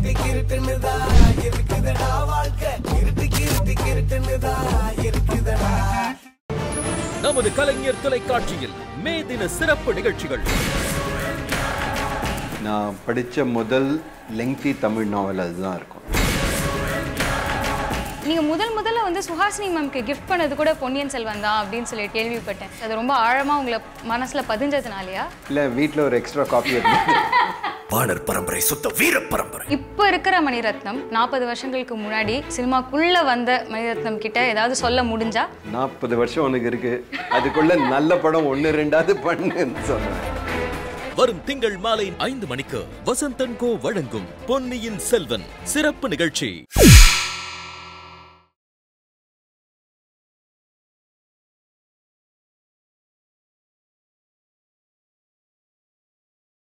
கிருட்டு கிருட்டுன்னுதான் இருக்குதடா வாழ்க்கை கிருட்டு கிருட்டு கிருட்டுன்னுதான் இருக்குதடா நமது கலைஞர் தொலைக்காட்சியில் மே தின சிறப்பு நிகழ்ச்சிகள் நான் படித்த முதல் லெங்தி தமிழ் நாவல் அதுதான் இருக்கும் நீங்க முதல் முதல்ல வந்து சுஹாசினி மேம்க்கு கிஃப்ட் பண்ணது கூட பொன்னியின் செல்வன் தான் அப்படின்னு சொல்லி கேள்விப்பட்டேன் அது ரொம்ப ஆழமா உங்களை மனசுல பதிஞ்சதுனாலயா இல்லை வீட்டில் ஒரு எக்ஸ்ட்ரா காப்பி இருந்தது வானர் பரம்பரை சுத்த வீர பரம்பரை இப்போ இருக்கிற மணிரத்னம் நாற்பது வருஷங்களுக்கு முன்னாடி சினிமாக்குள்ள வந்த மணிரத்னம் கிட்ட ஏதாவது சொல்ல முடிஞ்சா நாற்பது வருஷம் உனக்கு இருக்கு அதுக்குள்ள நல்ல படம் ஒன்று ரெண்டாவது பண்ணுன்னு சொன்னேன் வரும் திங்கள் மாலை ஐந்து மணிக்கு வசந்தன் கோ வழங்கும் பொன்னியின் செல்வன் சிறப்பு நிகழ்ச்சி